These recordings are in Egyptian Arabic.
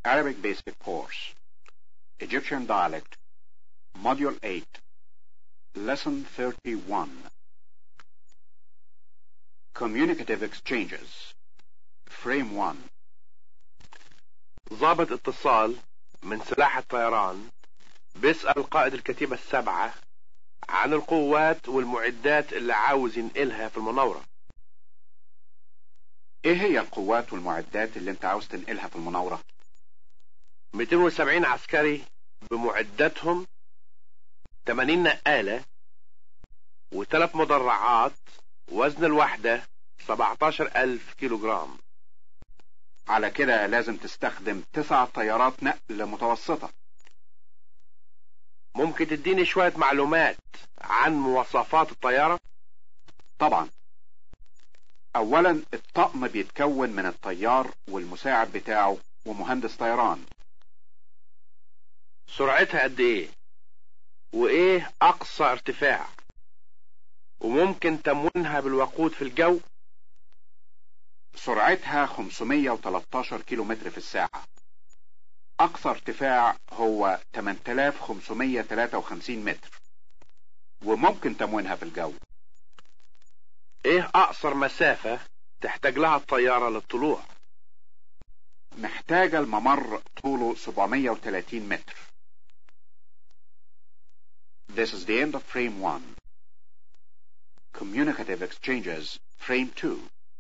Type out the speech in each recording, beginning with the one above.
Arabic Basic Course, Egyptian Dialect, Module 8, Lesson 31. Communicative Exchanges, Frame 1. ضابط اتصال من سلاح الطيران بيسأل قائد الكتيبة السبعة عن القوات والمعدات اللي عاوز ينقلها في المناورة ايه هي القوات والمعدات اللي انت عاوز تنقلها في المناورة 270 عسكري بمعداتهم 80 نقالة وثلاث مدرعات وزن الوحدة 17000 كيلو جرام على كده لازم تستخدم تسع طيارات نقل متوسطة ممكن تديني شوية معلومات عن مواصفات الطيارة طبعا اولا الطقم بيتكون من الطيار والمساعد بتاعه ومهندس طيران سرعتها قد ايه وايه اقصى ارتفاع وممكن تموينها بالوقود في الجو سرعتها 513 كيلو متر في الساعة أقصى ارتفاع هو 8553 متر وممكن تموينها في الجو ايه اقصر مسافة تحتاج لها الطيارة للطلوع محتاجة الممر طوله 730 متر This is the end of frame 1. Communicative exchanges, frame 2.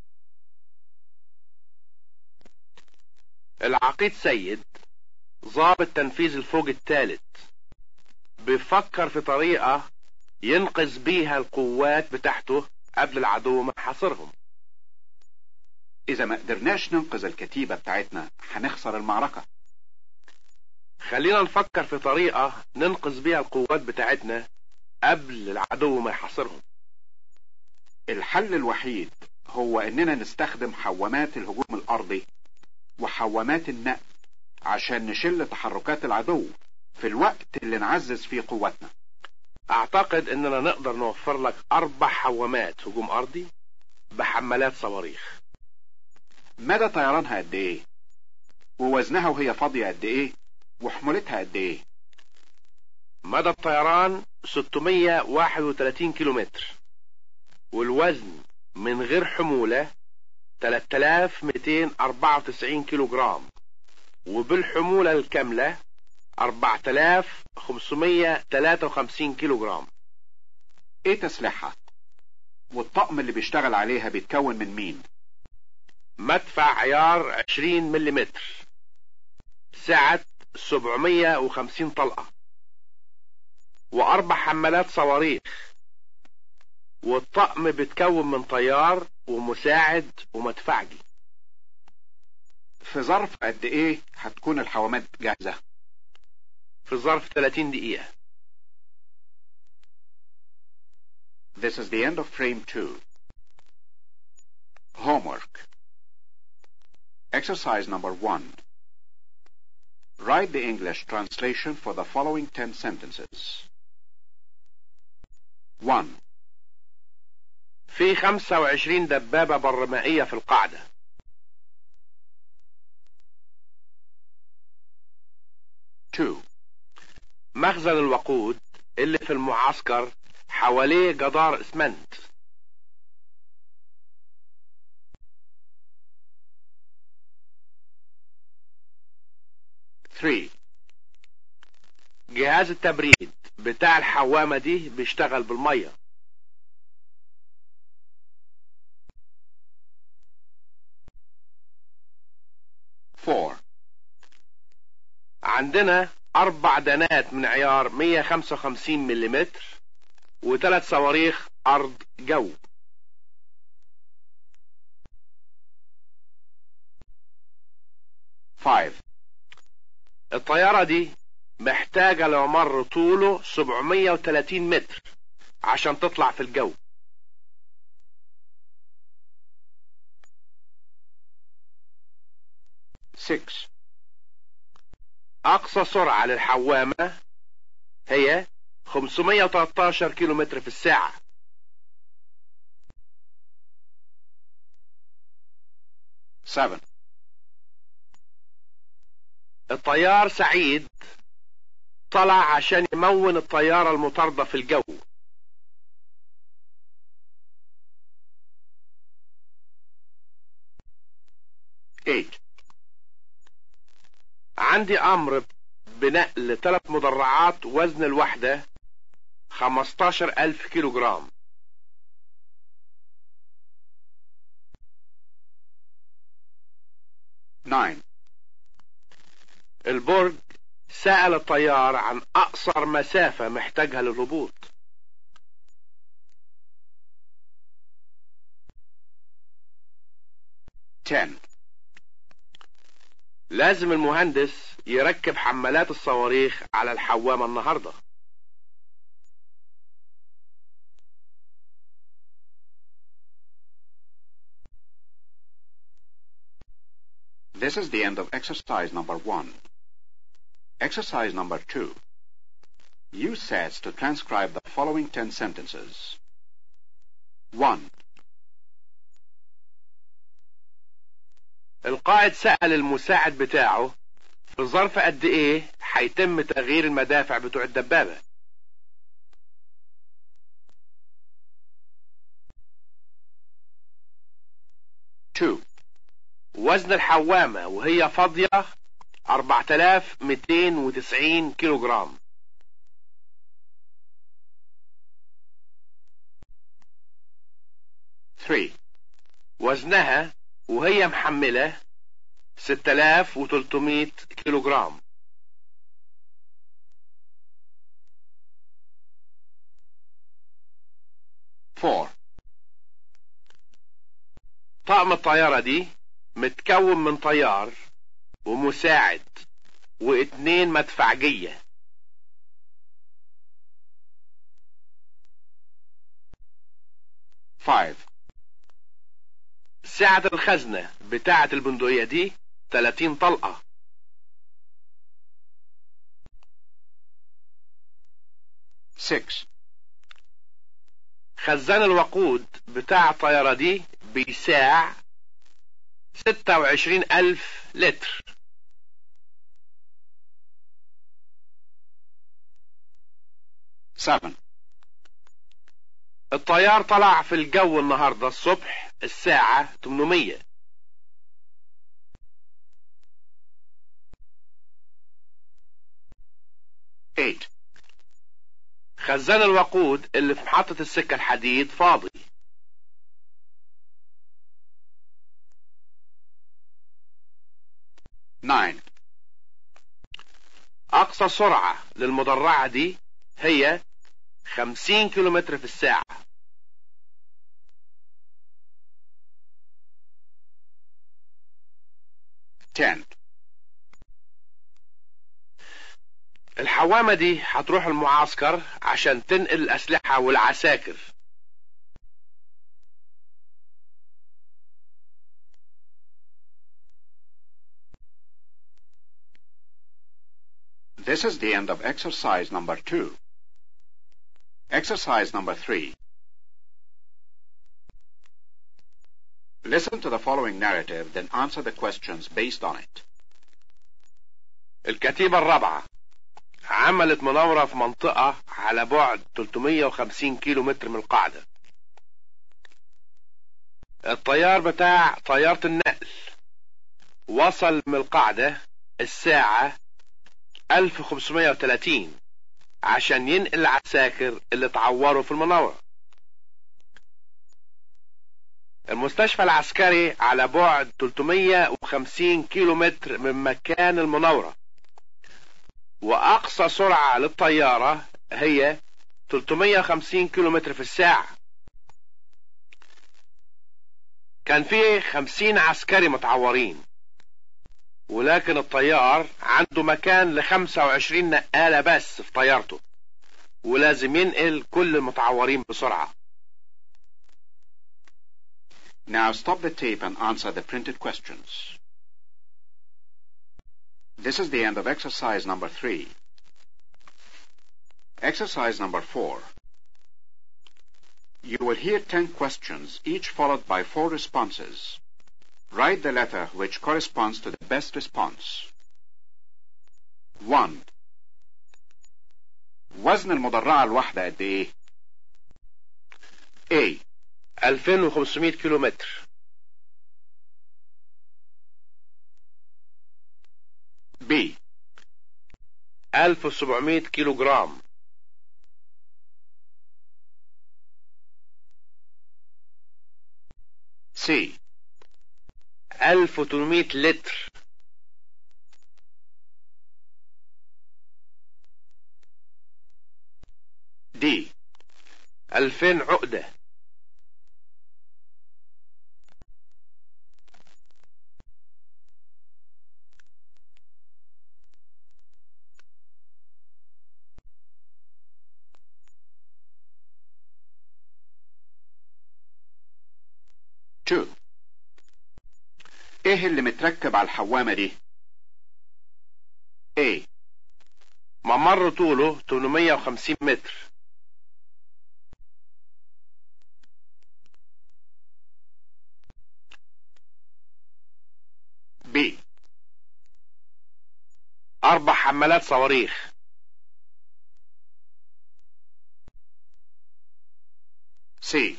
العقيد سيد ضابط تنفيذ الفوج الثالث بيفكر في طريقة ينقذ بيها القوات بتاعته قبل العدو ما يحاصرهم إذا ما قدرناش ننقذ الكتيبة بتاعتنا هنخسر المعركة خلينا نفكر في طريقة ننقذ بيها القوات بتاعتنا قبل العدو ما يحاصرهم الحل الوحيد هو إننا نستخدم حوامات الهجوم الأرضي وحوامات النقل عشان نشل تحركات العدو في الوقت اللي نعزز فيه قوتنا اعتقد اننا نقدر نوفر لك اربع حوامات هجوم ارضي بحمالات صواريخ مدى طيرانها قد ايه ووزنها وهي فاضية قد ايه وحمولتها قد ايه مدى الطيران 631 كيلومتر والوزن من غير حمولة 3294 كيلو جرام وبالحمولة الكاملة 4553 كيلو جرام ايه تسليحها والطقم اللي بيشتغل عليها بيتكون من مين مدفع عيار 20 ملم سعة 750 طلقة وأربع حمالات صواريخ والطقم بيتكون من طيار ومساعد ومدفعجي في ظرف قد ايه هتكون الحوامات جاهزة في ظرف 30 دقيقة This is the end of frame 2. Homework. Exercise number 1. Write the English translation for the following 10 sentences. 1. في 25 دبابة برمائية في القاعدة 2. مخزن الوقود اللي في المعسكر حواليه جدار اسمنت 3. جهاز التبريد بتاع الحوامة دي بيشتغل بالمية 4. عندنا أربع دنات من عيار 155 ملم وثلاث صواريخ أرض جو Five. الطيارة دي محتاجة لممر طوله 730 متر عشان تطلع في الجو Six. أقصى سرعة للحوامة هي 513 كيلومتر في الساعة Seven. الطيار سعيد طلع عشان يمون الطيارة المطاردة في الجو Eight. عندي أمر بنقل ثلاث مدرعات وزن الوحدة 15 ألف كيلو جرام Nine. البرج سأل الطيار عن أقصر مسافة محتاجها للهبوط Ten. لازم المهندس يركب حمالات الصواريخ على الحوامة النهاردة This is the end of exercise number one. Exercise number two. Use sets to transcribe the following ten sentences. One. القائد سأل المساعد بتاعه في ظرف قد ايه هيتم تغيير المدافع بتوع الدبابة Two. وزن الحوامة وهي فاضية 4290 كيلو جرام Three. وزنها وهي محملة 6300 كيلو جرام Four. طقم الطيارة دي متكون من طيار ومساعد واتنين مدفعجية Five. سعة الخزنة بتاعة البندقية دي 30 طلقة Six. خزان الوقود بتاع الطيارة دي بيساع 26 ألف لتر Seven. الطيار طلع في الجو النهاردة الصبح الساعة 800 Eight. خزان الوقود اللي في محطة السكة الحديد فاضي Nine. أقصى سرعة للمدرعة دي هي 50 كيلومتر في الساعة Ten. الحوامة دي هتروح المعسكر عشان تنقل الأسلحة والعساكر This is the end of exercise number two. Exercise number three. Listen to the following narrative, then answer the questions based on it. الكتيبة الرابعة عملت مناورة في منطقة على بعد 350 كيلو متر من القاعدة الطيار بتاع طيارة النقل وصل من القاعدة الساعة 1530 عشان ينقل العساكر اللي اتعوروا في المناورة المستشفى العسكري على بعد 350 كيلو متر من مكان المناورة وأقصى سرعة للطيارة هي 350 كيلو متر في الساعة كان في 50 عسكري متعورين ولكن الطيار عنده مكان ل 25 نقالة بس في طيارته ولازم ينقل كل المتعورين بسرعة Now stop the tape and answer the printed questions. This is the end of exercise number three. Exercise number four. You will hear ten questions, each followed by four responses. Write the letter which corresponds to the best response. 1 وزن المدرعة الواحدة قد ايه A 2500 كيلو متر B 1700 كيلو جرام C 1800 لتر D 2000 عقدة two ايه اللي متركب على الحوامة دي A ممر طوله 850 متر B أربع حمالات صواريخ C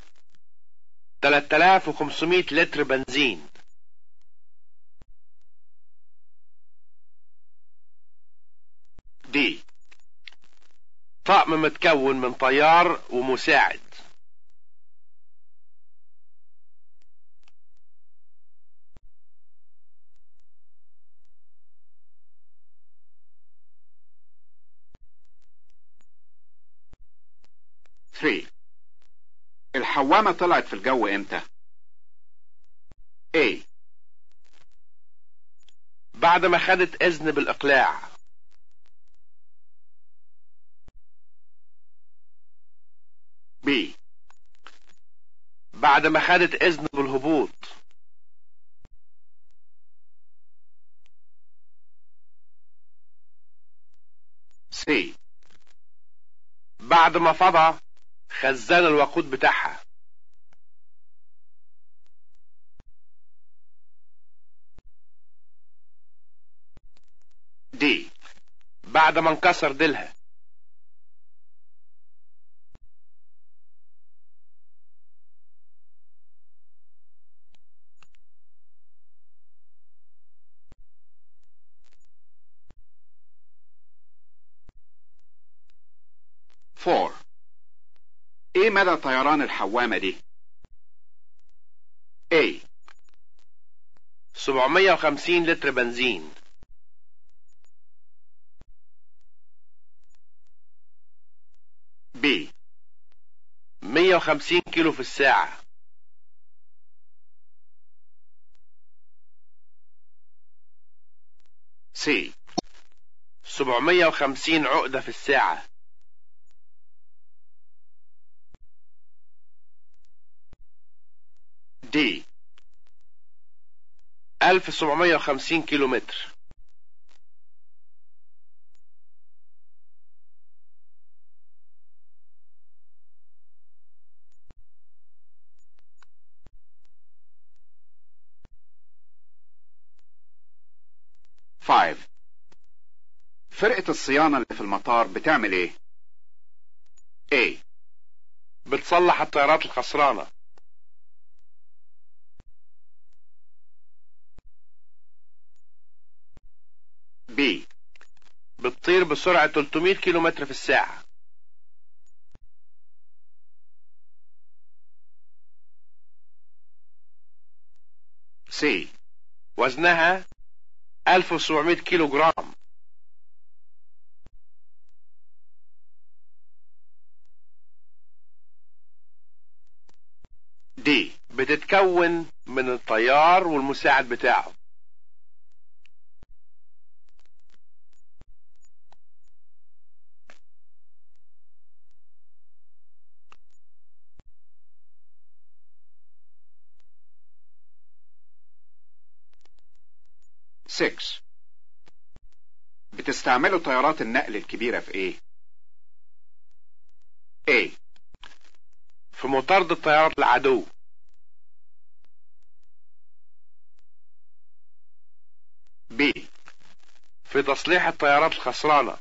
3500 لتر بنزين D طقم متكون من طيار ومساعد three الحوامة طلعت في الجو امتى A بعد ما خدت إذن بالإقلاع B بعد ما خدت إذن بالهبوط C بعد ما فضى خزان الوقود بتاعها D بعد ما انكسر ديلها four ايه مدى طيران الحوامة دي A 750 لتر بنزين B 150 كيلو في الساعة C 750 عقدة في الساعة D 1750 كيلو متر five فرقة الصيانة اللي في المطار بتعمل ايه A بتصلح الطيارات الخسرانة B بتطير بسرعة 300 كيلو متر في الساعة C وزنها 1700 كيلو جرام D بتتكون من الطيار والمساعد بتاعه six بتستعملوا طيارات النقل الكبيرة في ايه A في مطاردة طيارات العدو B في تصليح الطيارات الخسرانة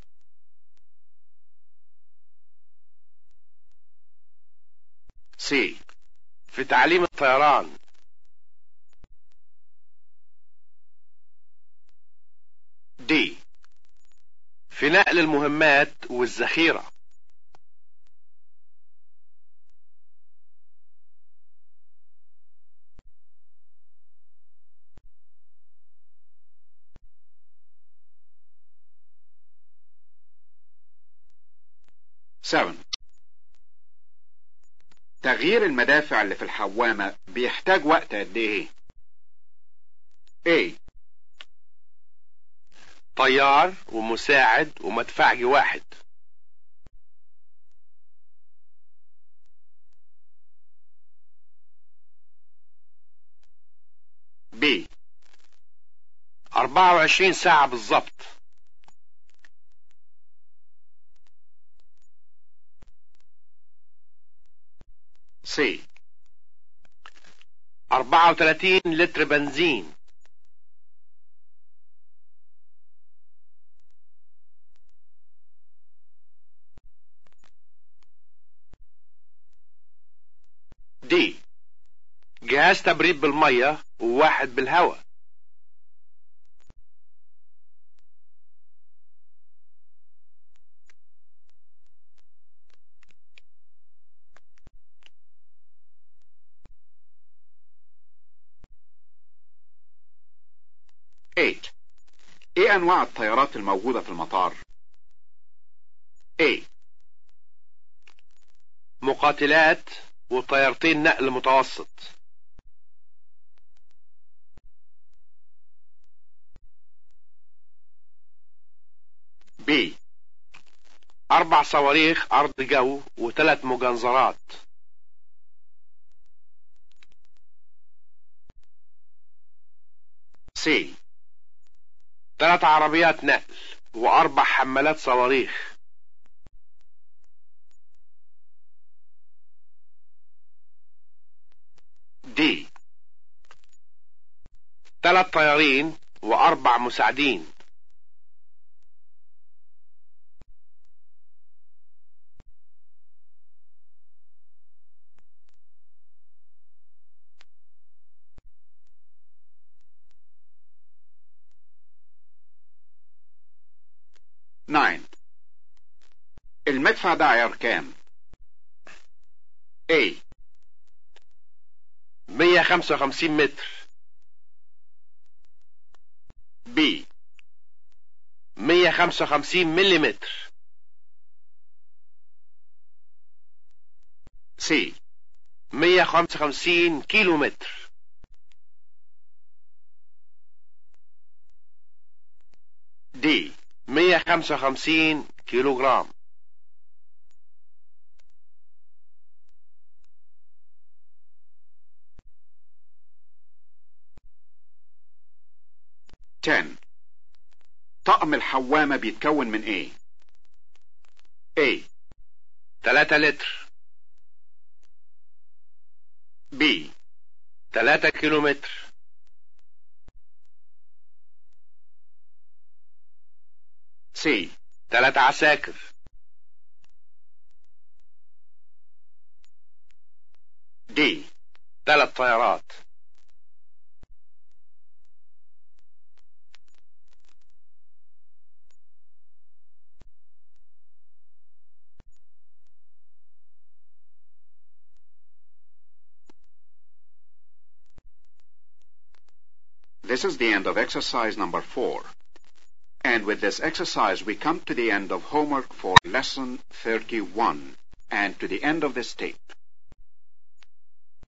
C. في تعليم الطيران D. في نقل المهمات والذخيرة Seven. تغيير المدافع اللي في الحوامة بيحتاج وقت قد ايه؟ A. طيار ومساعد ومدفعجي واحد B. 24 ساعة بالظبط C. 34 لتر بنزين D. جهاز تبريد بالمية وواحد بالهواء Eight. ايه انواع الطيارات الموجودة في المطار؟ A. مقاتلات وطيارتين نقل متوسط B. أربع صواريخ أرض جو وثلاث مجنزرات C. ثلاث عربيات نقل وأربع حمالات صواريخ D. ثلاث طيارين وأربع مساعدين Nine. المدفع ده عيار كام؟ A. 155 متر B. 155 مليمتر C. 155 كيلو متر D. 155 كيلو جرام Ten. طقم الحوامة بيتكون من ايه؟ A. 3 لتر B. 3 كيلو متر C. 3 عساكر D. 3 طيارات This is the end of exercise number four. And with this exercise, we come to the end of homework for lesson 31 and to the end of this tape.